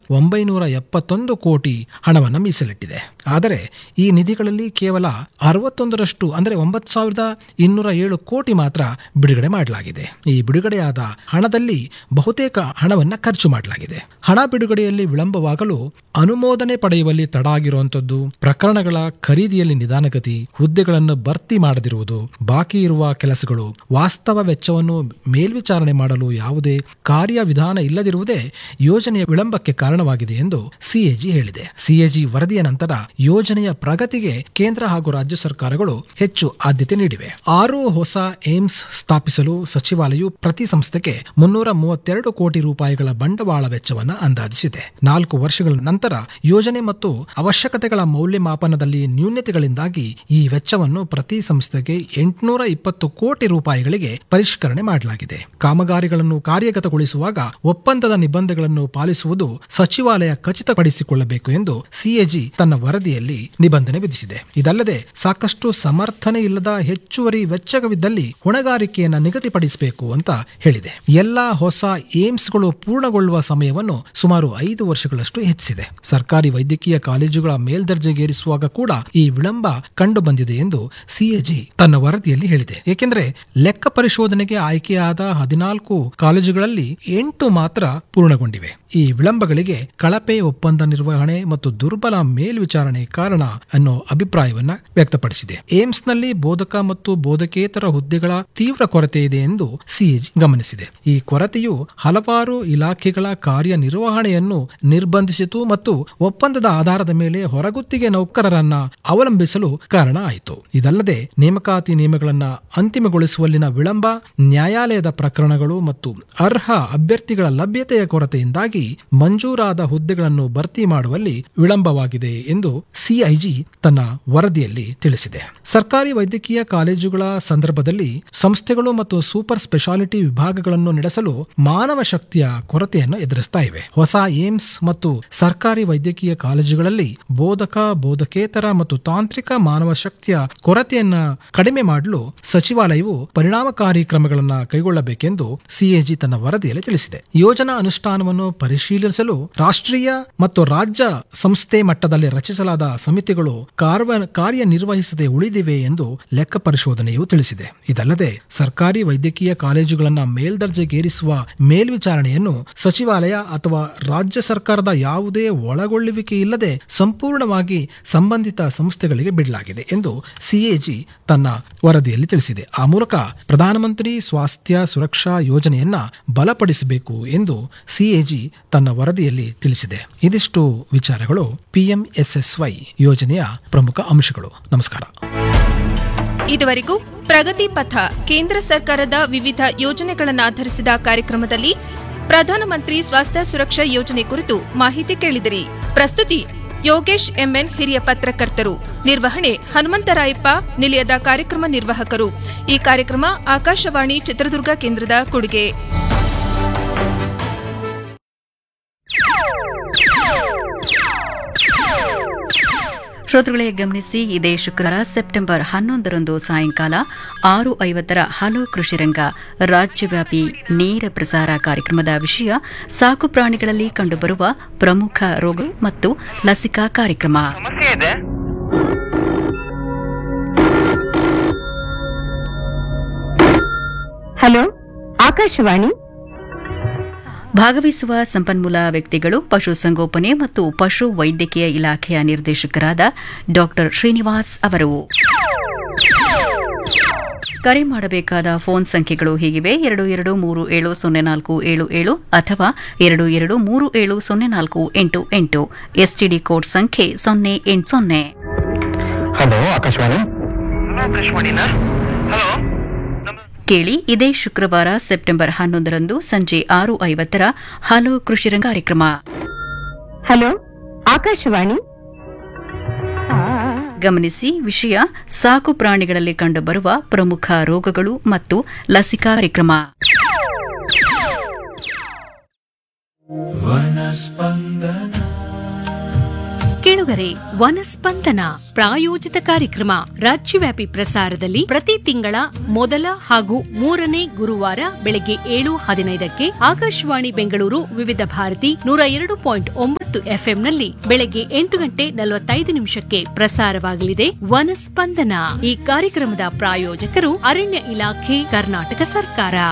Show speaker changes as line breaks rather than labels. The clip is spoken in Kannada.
ಒಂಬೈನೂರ ಎಪ್ಪತ್ತೊಂದು ಕೋಟಿ ಹಣವನ್ನು ಮೀಸಲಿಟ್ಟಿದೆ ಆದರೆ ಈ ನಿಧಿಗಳಲ್ಲಿ ಕೇವಲ ಅರವತ್ತೊಂದರಷ್ಟು ಅಂದರೆ ಒಂಬತ್ತು ಸಾವಿರದ ಇನ್ನೂರ ಏಳು ಕೋಟಿ ಮಾತ್ರ ಬಿಡುಗಡೆ ಮಾಡಲಾಗಿದೆ ಈ ಬಿಡುಗಡೆಯಾದ ಹಣದಲ್ಲಿ ಬಹುತೇಕ ಹಣವನ್ನ ಖರ್ಚು ಮಾಡಲಾಗಿದೆ ಹಣ ಬಿಡುಗಡೆಯಲ್ಲಿ ವಿಳಂಬವಾಗಲು ಅನುಮೋದನೆ ಪಡೆಯುವಲ್ಲಿ ತಡ ಆಗಿರುವಂತದ್ದು ಪ್ರಕರಣಗಳ ಖರೀದಿಯಲ್ಲಿ ನಿಧಾನಗತಿ ಹುದ್ದೆಗಳನ್ನು ಭರ್ತಿ ಮಾಡದಿರುವುದು ಬಾಕಿ ಇರುವ ಕೆಲಸಗಳು ವಾಸ್ತವ ವೆಚ್ಚವನ್ನು ಮೇಲ್ವಿಚಾರಣೆ ಮಾಡಲು ಯಾವುದೇ ಕಾರ್ಯವಿಧಾನ ಇಲ್ಲದಿರುವುದೇ ಯೋಜನೆಯ ವಿಳಂಬಕ್ಕೆ ಕಾರಣವಾಗಿದೆ ಎಂದು ಸಿಎಜಿ ಹೇಳಿದೆ ಸಿಎಜಿ ವರದಿಯ ನಂತರ ಯೋಜನೆಯ ಪ್ರಗತಿಗೆ ಕೇಂದ್ರ ಹಾಗೂ ರಾಜ್ಯ ಸರ್ಕಾರಗಳು ಹೆಚ್ಚು ಆದ್ಯತೆ ನೀಡಿವೆ ಆರು ಹೊಸ ಏಮ್ಸ್ ಸ್ಥಾಪಿಸಲು ಸಚಿವಾಲಯವು ಪ್ರತಿ ಸಂಸ್ಥೆಗೆ ಮುನ್ನೂರ ಮೂವತ್ತೆರಡು ಕೋಟಿ ರೂಪಾಯಿಗಳ ಬಂಡವಾಳ ವೆಚ್ಚವನ್ನು ಅಂದಾಜಿಸಿದೆ ನಾಲ್ಕು ವರ್ಷಗಳ ನಂತರ ಯೋಜನೆ ಮತ್ತು ಅವಶ್ಯಕತೆಗಳ ಮೌಲ್ಯಮಾಪನದಲ್ಲಿ ನ್ಯೂನ್ಯತೆಗಳಿಂದಾಗಿ ಈ ವೆಚ್ಚವನ್ನು ಪ್ರತಿ ಸಂಸ್ಥೆಗೆ ಎಂಟುನೂರ ಇಪ್ಪತ್ತು ಕೋಟಿ ರೂಪಾಯಿಗಳಿಗೆ ಪರಿಷ್ಕರಣೆ ಮಾಡಲಾಗಿದೆ ಕಾಮಗಾರಿಗಳನ್ನು ಕಾರ್ಯಗತಗೊಳಿಸುವಾಗ ಒಪ್ಪಂದದ ನಿಬಂಧನೆಗಳನ್ನು ಪಾಲಿಸುವುದು ಸಚಿವಾಲಯ ಖಚಿತಪಡಿಸಿಕೊಳ್ಳಬೇಕು ಎಂದು ಸಿಎಜಿ ತನ್ನ ವರದಿಯಲ್ಲಿ ನಿಬಂಧನೆ ವಿಧಿಸಿದೆ ಇದಲ್ಲದೆ ಸಾಕಷ್ಟು ಸಮರ್ಥನೆ ಇಲ್ಲದ ಹೆಚ್ಚುವರಿ ವೆಚ್ಚವಿದ್ದಲ್ಲಿ ಹೊಣೆಗಾರಿಕೆಯನ್ನು ನಿಗದಿಪಡಿಸಬೇಕು ಅಂತ ಹೇಳಿದೆ ಎಲ್ಲಾ ಹೊಸ ಏಮ್ಸ್ಗಳು ಪೂರ್ಣಗೊಳ್ಳುವ ಸಮಯವನ್ನು ಸುಮಾರು ಐದು ವರ್ಷಗಳಷ್ಟು ಹೆಚ್ಚಿಸಿದೆ ಸರ್ಕಾರಿ ವೈದ್ಯಕೀಯ ಕಾಲೇಜುಗಳ ಮೇಲ್ದರ್ಜೆಗೇರಿಸುವಾಗ ಕೂಡ ಈ ವಿಳಂಬ ಕಂಡು ಬಂದಿದೆ ಎಂದು ಸಿಎಜಿ ತನ್ನ ವರದಿಯಲ್ಲಿ ಹೇಳಿದೆ ಏಕೆಂದರೆ ಲೆಕ್ಕ ಪರಿಶೋಧನೆಗೆ ಆಯ್ಕೆಯಾದ ಹದಿನಾಲ್ಕು ಕಾಲೇಜುಗಳಲ್ಲಿ ಎಂಟು ಮಾತ್ರ ಪೂರ್ಣಗೊಂಡಿವೆ ಈ ವಿಳಂಬಗಳಿಗೆ ಕಳಪೆ ಒಪ್ಪಂದ ನಿರ್ವಹಣೆ ಮತ್ತು ದುರ್ಬಲ ಮೇಲ್ವಿಚಾರಣೆ ಕಾರಣ ಅನ್ನೋ ಅಭಿಪ್ರಾಯವನ್ನ ವ್ಯಕ್ತಪಡಿಸಿದೆ ಏಮ್ಸ್ನಲ್ಲಿ ಬೋಧಕ ಮತ್ತು ಬೋಧಕೇತರ ಹುದ್ದೆಗಳ ತೀವ್ರ ಕೊರತೆ ಇದೆ ಎಂದು ಸಿಎಜಿ ಗಮನಿಸಿದೆ ಈ ಕೊರತೆಯು ಹಲವಾರು ಇಲಾಖೆಗಳ ಕಾರ್ಯನಿರ್ವಹಣೆಯನ್ನು ನಿರ್ಬಂಧಿಸಿತು ಮತ್ತು ಒಪ್ಪಂದದ ಆಧಾರದ ಮೇಲೆ ಹೊರಗುತ್ತಿಗೆ ನೌಕರರನ್ನ ಅವಲಂಬಿಸಲು ಕಾರಣ ಆಯಿತು ಇದಲ್ಲದೆ ನೇಮಕಾತಿ ನಿಯಮಗಳನ್ನ ಅಂತಿಮಗೊಳಿಸುವಲ್ಲಿನ ವಿಳಂಬ ನ್ಯಾಯಾಲಯದ ಪ್ರಕರಣಗಳು ಮತ್ತು ಅರ್ಹ ಅಭ್ಯರ್ಥಿಗಳ ಲಭ್ಯತೆಯ ಕೊರತೆಯಿಂದಾಗಿ ಮಂಜೂರಾದ ಹುದ್ದೆಗಳನ್ನು ಭರ್ತಿ ಮಾಡುವಲ್ಲಿ ವಿಳಂಬವಾಗಿದೆ ಎಂದು ಸಿಐಜಿ ತನ್ನ ವರದಿಯಲ್ಲಿ ತಿಳಿಸಿದೆ ಸರ್ಕಾರಿ ವೈದ್ಯಕೀಯ ಕಾಲೇಜುಗಳ ಸಂದರ್ಭದಲ್ಲಿ ಸಂಸ್ಥೆಗಳು ಮತ್ತು ಸೂಪರ್ ಸ್ಪೆಷಾಲಿಟಿ ವಿಭಾಗಗಳನ್ನು ನಡೆಸಲು ಮಾನವ ಶಕ್ತಿಯ ಕೊರತೆಯನ್ನು ಎದುರಿಸ್ತಾ ಇವೆ ಹೊಸ ಏಮ್ಸ್ ಮತ್ತು ಸರ್ಕಾರಿ ವೈದ್ಯಕೀಯ ಕಾಲೇಜುಗಳಲ್ಲಿ ಬೋಧಕ ಬೋಧಕೇತರ ಮತ್ತು ತಾಂತ್ರಿಕ ಮಾನವ ಶಕ್ತಿಯ ಕೊರತೆಯನ್ನ ಕಡಿಮೆ ಮಾಡಲು ಸಚಿವಾಲಯವು ಪರಿಣಾಮಕಾರಿ ಕ್ರಮಗಳನ್ನು ಕೈಗೊಳ್ಳಬೇಕೆಂದು ಸಿಎಜಿ ತನ್ನ ವರದಿಯಲ್ಲಿ ತಿಳಿಸಿದೆ ಯೋಜನಾ ಅನುಷ್ಠಾನವನ್ನು ಪರಿಶೀಲಿಸಲು ರಾಷ್ಟ್ರೀಯ ಮತ್ತು ರಾಜ್ಯ ಸಂಸ್ಥೆ ಮಟ್ಟದಲ್ಲಿ ರಚಿಸಲಾದ ಸಮಿತಿಗಳು ಕಾರ್ವ- ಕಾರ್ಯನಿರ್ವಹಿಸದೆ ಉಳಿದಿವೆ ಎಂದು ಲೆಕ್ಕ ಪರಿಶೋಧನೆಯು ತಿಳಿಸಿದೆ ಇದಲ್ಲದೆ ಸರ್ಕಾರಿ ವೈದ್ಯಕೀಯ ಕಾಲೇಜುಗಳನ್ನು ಮೇಲ್ದರ್ಜೆಗೇರಿಸುವ ಮೇಲ್ವಿಚಾರಣೆಯನ್ನು ಸಚಿವಾಲಯ ಅಥವಾ ರಾಜ್ಯ ಸರ್ಕಾರದ ಯಾವುದೇ ಒಳಗೊಳ್ಳುವಿಕೆ ಇಲ್ಲದೆ ಸಂಪೂರ್ಣವಾಗಿ ಸಂಬಂಧಿತ ಸಂಸ್ಥೆಗಳಿಗೆ ಬಿಡಲಾಗಿದೆ ಎಂದು ಸಿಎಜಿ ತನ್ನ ವರದಿಯಲ್ಲಿ ತಿಳಿಸಿದೆ ಆ ಮೂಲಕ ಪ್ರಧಾನಮಂತ್ರಿ ಸ್ವಾಸ್ಥ್ಯ ಸುರಕ್ಷಾ ಯೋಜನೆಯನ್ನ ಬಲಪಡಿಸಬೇಕು ಎಂದು ಸಿಎಜಿ ತನ್ನ ವರದಿಯಲ್ಲಿ ತಿಳಿಸಿದೆ ಇದಿಷ್ಟು ವಿಚಾರಗಳು ಪಿಎಂಎಸ್ಎಸ್ವೈ ಯೋಜನೆಯ ಪ್ರಮುಖ ಅಂಶಗಳು ನಮಸ್ಕಾರ
ಇದುವರೆಗೂ ಪ್ರಗತಿ ಪಥ ಕೇಂದ್ರ ಸರ್ಕಾರದ ವಿವಿಧ ಯೋಜನೆಗಳನ್ನು ಆಧರಿಸಿದ ಕಾರ್ಯಕ್ರಮದಲ್ಲಿ ಪ್ರಧಾನಮಂತ್ರಿ ಸ್ವಾಸ್ಥ್ಯ ಸುರಕ್ಷಾ ಯೋಜನೆ ಕುರಿತು ಮಾಹಿತಿ ಕೇಳಿದಿರಿ ಪ್ರಸ್ತುತಿ ಯೋಗೇಶ್ ಎಂಎನ್ ಹಿರಿಯ ಪತ್ರಕರ್ತರು ನಿರ್ವಹಣೆ ಹನುಮಂತರಾಯಪ್ಪ ನಿಲಯದ ಕಾರ್ಯಕ್ರಮ ನಿರ್ವಾಹಕರು ಈ ಕಾರ್ಯಕ್ರಮ ಆಕಾಶವಾಣಿ ಚಿತ್ರದುರ್ಗ ಕೇಂದ್ರದ ಕೊಡುಗೆ
ಶ್ರೋತೃಗಳೇ ಗಮನಿಸಿ ಇದೇ ಶುಕ್ರವಾರ ಸೆಪ್ಟೆಂಬರ್ ಹನ್ನೊಂದರಂದು ಸಾಯಂಕಾಲ ಆರು ಐವತ್ತರ ಹಲೋ ಕೃಷಿರಂಗ ರಾಜ್ಯವ್ಯಾಪಿ ನೇರ ಪ್ರಸಾರ ಕಾರ್ಯಕ್ರಮದ ವಿಷಯ ಸಾಕು ಪ್ರಾಣಿಗಳಲ್ಲಿ ಕಂಡುಬರುವ ಪ್ರಮುಖ ರೋಗ ಮತ್ತು ಲಸಿಕಾ ಕಾರ್ಯಕ್ರಮ
ಸಮಸ್ಯೆ ಇದೆ
ಹಲೋ ಆಕಾಶವಾಣಿ
ಭಾಗವಹಿಸುವ ಸಂಪನ್ಮೂಲ ವ್ಯಕ್ತಿಗಳು ಪಶುಸಂಗೋಪನೆ ಮತ್ತು ಪಶು ವೈದ್ಯಕೀಯ ಇಲಾಖೆಯ ನಿರ್ದೇಶಕರಾದ ಡಾ ಶ್ರೀನಿವಾಸ್ ಅವರು ಕರೆ ಮಾಡಬೇಕಾದ ಫೋನ್ ಸಂಖ್ಯೆಗಳು ಹೀಗಿವೆ ಎರಡು ಎರಡು ಮೂರು ಏಳು ಸೊನ್ನೆ ನಾಲ್ಕು ಏಳು ಏಳು ಅಥವಾ ಎರಡು ಎರಡು ಮೂರು ಏಳು ಸೊನ್ನೆ ನಾಲ್ಕು ಎಂಟು ಎಂಟು ಎಸ್ಟಿಡಿ ಕೋಡ್ ಸಂಖ್ಯೆ ಸೊನ್ನೆ ಎಂಟು ಸೊನ್ನೆ
ಹಲೋ ಆಕಾಶವಾಣಿ ಹಲೋ ಆಕಾಶವಾಣಿನಾ ಹಲೋ ನಮ್ಮ
ಕೇಳಿ ಇದೇ ಶುಕ್ರವಾರ ಸೆಪ್ಟೆಂಬರ್ ಹನ್ನೊಂದರಂದು ಸಂಜೆ ಆರು ಐವತ್ತರ ಹಲೋ ಕೃಷಿರಂಗ ಕಾರ್ಯಕ್ರಮ
ಹಲೋ ಆಕಾಶವಾಣಿ
ಗಮನಿಸಿ ವಿಷಯ ಸಾಕು ಪ್ರಾಣಿಗಳಲ್ಲಿ ಕಂಡುಬರುವ ಪ್ರಮುಖ ರೋಗಗಳು ಮತ್ತು ಲಸಿಕಾ ಕಾರ್ಯಕ್ರಮ
ಕೇಳುಗರೆ ಉಡುಗೊರೆ ವನಸ್ಪಂದನ ಪ್ರಾಯೋಜಿತ ಕಾರ್ಯಕ್ರಮ ರಾಜ್ಯವ್ಯಾಪಿ ಪ್ರಸಾರದಲ್ಲಿ ಪ್ರತಿ ತಿಂಗಳ ಮೊದಲ ಹಾಗೂ ಮೂರನೇ ಗುರುವಾರ ಬೆಳಗ್ಗೆ ಏಳು ಹದಿನೈದಕ್ಕೆ ಆಕಾಶವಾಣಿ ಬೆಂಗಳೂರು ವಿವಿಧ ಭಾರತಿ ನೂರ ಎರಡು ಪಾಯಿಂಟ್ ಒಂಬತ್ತು ಎಫ್ಎಂನಲ್ಲಿ ಬೆಳಗ್ಗೆ ಎಂಟು ಗಂಟೆ ನಲವತ್ತೈದು ನಿಮಿಷಕ್ಕೆ ಪ್ರಸಾರವಾಗಲಿದೆ ವನಸ್ಪಂದನ ಈ ಕಾರ್ಯಕ್ರಮದ ಪ್ರಾಯೋಜಕರು ಅರಣ್ಯ ಇಲಾಖೆ ಕರ್ನಾಟಕ ಸರ್ಕಾರ